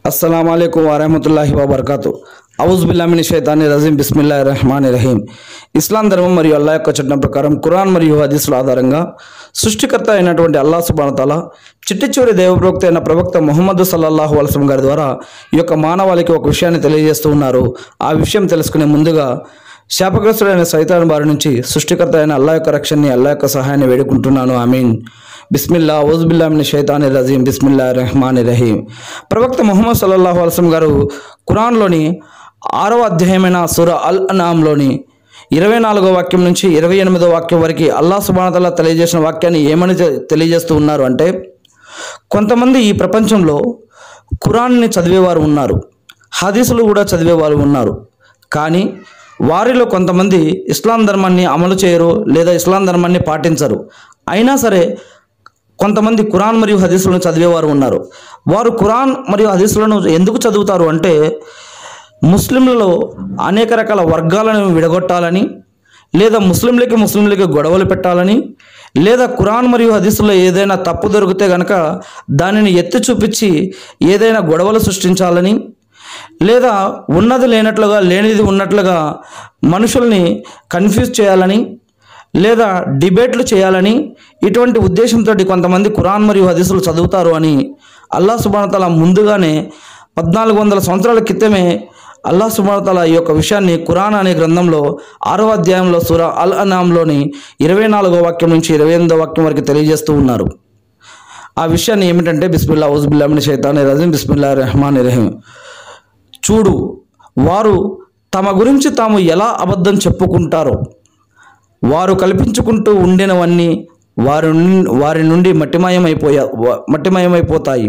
అస్సలం అయికం వరహమతుల్లాహి వబర్కాతు అవుజ్ బిల్లామిని షైతాని రజీం బిస్మిల్లా రహమాన్ రహీం ఇస్లాం ధర్మం మరియు అల్లా యొక్క చట్టం ప్రకారం ఖురాన్ మరియు హదీసుల ఆధారంగా సృష్టికర్త అయినటువంటి అల్లా సుబానతాల చిట్టి చివరి దేవప్రవక్త అయిన ప్రవక్త ముహమ్మద్ సల్లల్లాహు అలసం గారి ద్వారా ఈ యొక్క మానవాళికి ఒక విషయాన్ని తెలియజేస్తూ ఉన్నారు ఆ విషయం తెలుసుకునే ముందుగా శాపగ్రస్తుడైన సైతాన్ బారి నుంచి సృష్టికర్త అయిన అల్లా యొక్క రక్షణని అల్లా యొక్క సహాయాన్ని వేడుకుంటున్నాను ఐమీన్ బిస్మిల్లా ఓజ్బిల్లామిని షైతాని రజీం బిస్మిల్లా రెహమాన్ రహీం ప్రవక్త ముహమ్మద్ సల్లల్లాహు అలసం గారు ఖురాన్లోని ఆరవ అధ్యాయమైన సుర అల్ అనాంలోని ఇరవై నాలుగో వాక్యం నుంచి ఇరవై ఎనిమిదో వాక్యం వరకు అల్లా సుబానతల్లా తెలియజేసిన వాక్యాన్ని ఏమని తె- తెలియజేస్తూ ఉన్నారు అంటే కొంతమంది ఈ ప్రపంచంలో ఖురాన్ని చదివేవారు ఉన్నారు హదీసులు కూడా చదివేవారు ఉన్నారు కానీ వారిలో కొంతమంది ఇస్లాం ధర్మాన్ని అమలు చేయరు లేదా ఇస్లాం ధర్మాన్ని పాటించరు అయినా సరే కొంతమంది ఖురాన్ మరియు హదీసులను చదివేవారు ఉన్నారు వారు ఖురాన్ మరియు హదీసులను ఎందుకు చదువుతారు అంటే ముస్లింలలో అనేక రకాల వర్గాలను విడగొట్టాలని లేదా ముస్లింలకి ముస్లింలకి గొడవలు పెట్టాలని లేదా ఖురాన్ మరియు హదీసులో ఏదైనా తప్పు దొరికితే గనక దానిని ఎత్తి చూపించి ఏదైనా గొడవలు సృష్టించాలని లేదా ఉన్నది లేనట్లుగా లేనిది ఉన్నట్లుగా మనుషుల్ని కన్ఫ్యూజ్ చేయాలని లేదా డిబేట్లు చేయాలని ఇటువంటి ఉద్దేశంతో కొంతమంది ఖురాన్ మరియు హదీసులు చదువుతారు అని అల్లా సుబానతల ముందుగానే పద్నాలుగు వందల సంవత్సరాల క్రితమే అల్లా సుబానతల ఈ యొక్క విషయాన్ని ఖురాన్ అనే గ్రంథంలో ఆరో అధ్యాయంలో సుర అల్ అనాంలోని ఇరవై నాలుగో వాక్యం నుంచి ఇరవై ఎనిమిదో వాక్యం వరకు తెలియజేస్తూ ఉన్నారు ఆ విషయాన్ని ఏమిటంటే బిస్మిల్లా ఔజుబిల్లామిని షైతాని రజీం బిస్మిల్లా రెహమాన్ రహీం చూడు వారు తమ గురించి తాము ఎలా అబద్ధం చెప్పుకుంటారో వారు కల్పించుకుంటూ ఉండినవన్నీ వారి నుం- వారి నుండి మట్టిమయమైపోయా వ- మట్టిమయమైపోతాయి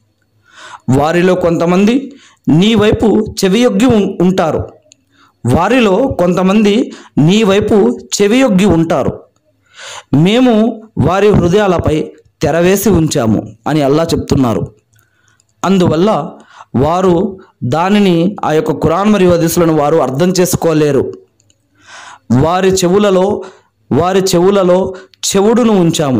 వారిలో కొంతమంది నీ వైపు చెవియొగ్గి ఉం- ఉంటారు వారిలో కొంతమంది నీ వైపు చెవియొగ్గి ఉంటారు మేము వారి హృదయాలపై తెరవేసి ఉంచాము అని అల్లా చెప్తున్నారు అందువల్ల వారు దానిని ఆ యొక్క ఖురాన్ మరియు హదీసులను వారు అర్థం చేసుకోలేరు వారి చెవులలో వారి చెవులలో చెవుడును ఉంచాము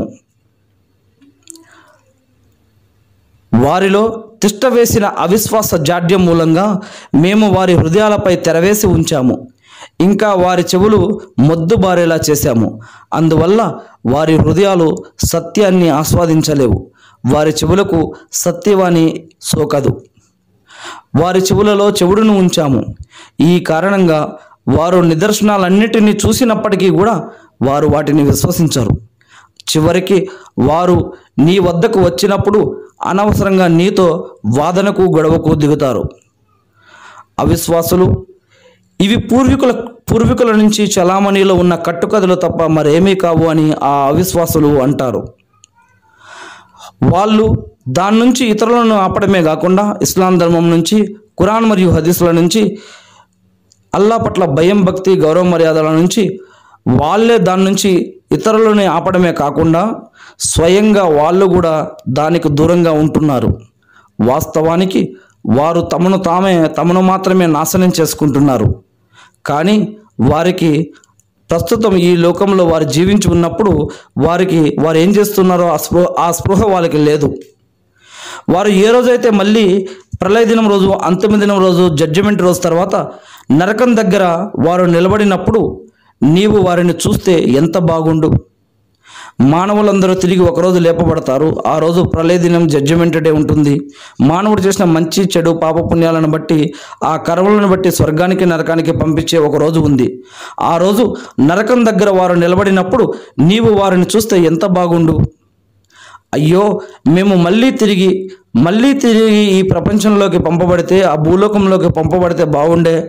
వారిలో తిష్ట వేసిన అవిశ్వాస జాడ్యం మూలంగా మేము వారి హృదయాలపై తెరవేసి ఉంచాము ఇంకా వారి చెవులు మొద్దుబారేలా చేశాము అందువల్ల వారి హృదయాలు సత్యాన్ని ఆస్వాదించలేవు వారి చెవులకు సత్యవాణి సోకదు వారి చెవులలో చెవుడును ఉంచాము ఈ కారణంగా వారు నిదర్శనాలన్నిటినీ చూసినప్పటికీ కూడా వారు వాటిని విశ్వసించరు చివరికి వారు నీ వద్దకు వచ్చినప్పుడు అనవసరంగా నీతో వాదనకు గొడవకు దిగుతారు అవిశ్వాసులు ఇవి పూర్వీకుల పూర్వీకుల నుంచి చలామణిలో ఉన్న కట్టుకథలు తప్ప మరేమీ కావు అని ఆ అవిశ్వాసులు అంటారు వాళ్ళు దాని నుంచి ఇతరులను ఆపడమే కాకుండా ఇస్లాం ధర్మం నుంచి ఖురాన్ మరియు హదీసుల నుంచి అల్లా పట్ల భయం భక్తి గౌరవ మర్యాదల నుంచి వాళ్ళే దాని నుంచి ఇతరులని ఆపడమే కాకుండా స్వయంగా వాళ్ళు కూడా దానికి దూరంగా ఉంటున్నారు వాస్తవానికి వారు తమను తామే తమను మాత్రమే నాశనం చేసుకుంటున్నారు కానీ వారికి ప్రస్తుతం ఈ లోకంలో వారు జీవించి ఉన్నప్పుడు వారికి వారు ఏం చేస్తున్నారో ఆ స్పృహ ఆ స్పృహ వాళ్ళకి లేదు వారు ఏ రోజైతే మళ్ళీ ప్రళయ దినం రోజు అంతిమ దినం రోజు జడ్జిమెంట్ రోజు తర్వాత నరకం దగ్గర వారు నిలబడినప్పుడు నీవు వారిని చూస్తే ఎంత బాగుండు మానవులందరూ తిరిగి ఒకరోజు లేపబడతారు ఆ రోజు ప్రళయ దినం జడ్జిమెంట్ డే ఉంటుంది మానవుడు చేసిన మంచి చెడు పాప పుణ్యాలను బట్టి ఆ కర్మలను బట్టి స్వర్గానికి నరకానికి పంపించే ఒక రోజు ఉంది ఆ రోజు నరకం దగ్గర వారు నిలబడినప్పుడు నీవు వారిని చూస్తే ఎంత బాగుండు అయ్యో మేము మళ్ళీ తిరిగి మళ్ళీ తిరిగి ఈ ప్రపంచంలోకి పంపబడితే ఆ భూలోకంలోకి పంపబడితే బాగుండే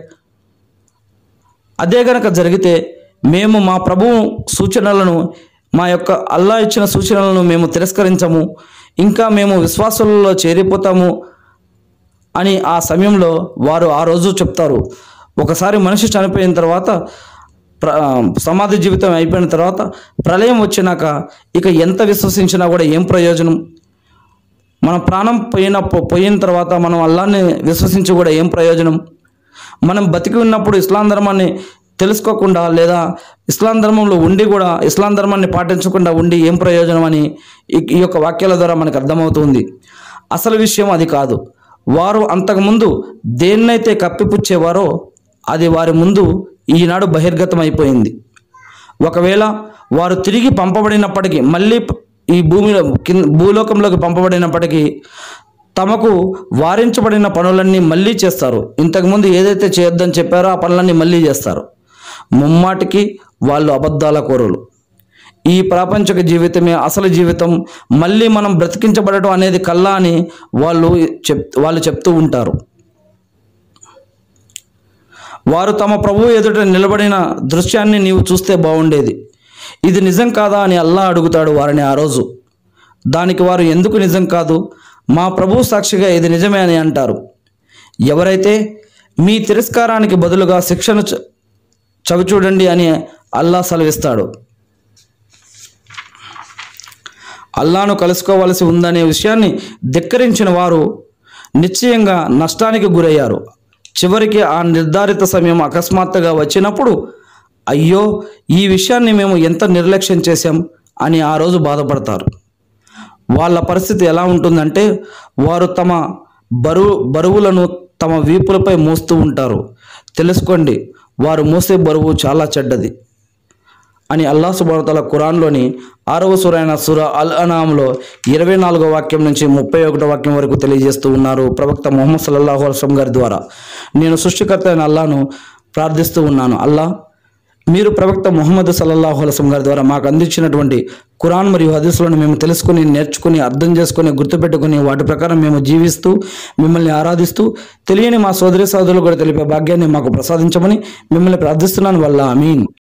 అదే గనక జరిగితే మేము మా ప్రభువు సూచనలను మా యొక్క అల్లా ఇచ్చిన సూచనలను మేము తిరస్కరించము ఇంకా మేము విశ్వాసులలో చేరిపోతాము అని ఆ సమయంలో వారు ఆ రోజు చెప్తారు ఒకసారి మనిషి చనిపోయిన తర్వాత ప్ర సమాధి జీవితం అయిపోయిన తర్వాత ప్రళయం వచ్చినాక ఇక ఎంత విశ్వసించినా కూడా ఏం ప్రయోజనం మన ప్రాణం పోయిన పోయిన తర్వాత మనం అల్లాన్ని విశ్వసించి కూడా ఏం ప్రయోజనం మనం బతికి ఉన్నప్పుడు ఇస్లాం ధర్మాన్ని తెలుసుకోకుండా లేదా ఇస్లాం ధర్మంలో ఉండి కూడా ఇస్లాం ధర్మాన్ని పాటించకుండా ఉండి ఏం ప్రయోజనం అని ఈ ఈ యొక్క వాక్యాల ద్వారా మనకు అర్థమవుతుంది అసలు విషయం అది కాదు వారు అంతకుముందు దేన్నైతే కప్పిపుచ్చేవారో అది వారి ముందు ఈనాడు బహిర్గతమైపోయింది ఒకవేళ వారు తిరిగి పంపబడినప్పటికీ మళ్ళీ ఈ భూమిలో కింద భూలోకంలోకి పంపబడినప్పటికీ తమకు వారించబడిన పనులన్నీ మళ్ళీ చేస్తారు ఇంతకుముందు ఏదైతే చేయొద్దని చెప్పారో ఆ పనులన్నీ మళ్ళీ చేస్తారు ముమ్మాటికి వాళ్ళు అబద్ధాల కోరులు ఈ ప్రాపంచిక జీవితమే అసలు జీవితం మళ్ళీ మనం బ్రతికించబడటం అనేది కల్లా అని వాళ్ళు చెప్ వాళ్ళు చెప్తూ ఉంటారు వారు తమ ప్రభువు ఎదుట నిలబడిన దృశ్యాన్ని నీవు చూస్తే బాగుండేది ఇది నిజం కాదా అని అల్లా అడుగుతాడు వారిని ఆ రోజు దానికి వారు ఎందుకు నిజం కాదు మా ప్రభు సాక్షిగా ఇది నిజమే అని అంటారు ఎవరైతే మీ తిరస్కారానికి బదులుగా శిక్షను చ- చవిచూడండి అని అల్లా సెలవిస్తాడు అల్లాను కలుసుకోవలసి ఉందనే విషయాన్ని ధిక్కరించిన వారు నిశ్చయంగా నష్టానికి గురయ్యారు చివరికి ఆ నిర్ధారిత సమయం అకస్మాత్తుగా వచ్చినప్పుడు అయ్యో ఈ విషయాన్ని మేము ఎంత నిర్లక్ష్యం చేశాం అని ఆ రోజు బాధపడతారు వాళ్ళ పరిస్థితి ఎలా ఉంటుందంటే వారు తమ బరువు బరువులను తమ వీపులపై మోస్తూ ఉంటారు తెలుసుకోండి వారు మోసే బరువు చాలా చెడ్డది అని అల్లా సుబానతల ఖురాన్లోని ఆరవ సురైన సుర అల్ అనామ్లో ఇరవై నాలుగో వాక్యం నుంచి ముప్పై ఒకటో వాక్యం వరకు తెలియజేస్తూ ఉన్నారు ప్రవక్త ముహమ్మద్ సల్లల్లాహు అల్సం గారి ద్వారా నేను సృష్టికర్త అయిన అల్లాను ప్రార్థిస్తూ ఉన్నాను అల్లా మీరు ప్రవక్త ముహమ్మద్ సల్లల్లాహు అలసం గారి ద్వారా మాకు అందించినటువంటి ఖురాన్ మరియు హదీసులను మేము తెలుసుకుని నేర్చుకుని అర్థం చేసుకుని గుర్తుపెట్టుకుని వాటి ప్రకారం మేము జీవిస్తూ మిమ్మల్ని ఆరాధిస్తూ తెలియని మా సోదరి సోదరులు కూడా తెలిపే భాగ్యాన్ని మాకు ప్రసాదించమని మిమ్మల్ని ప్రార్థిస్తున్నాను వల్ల ఆమీన్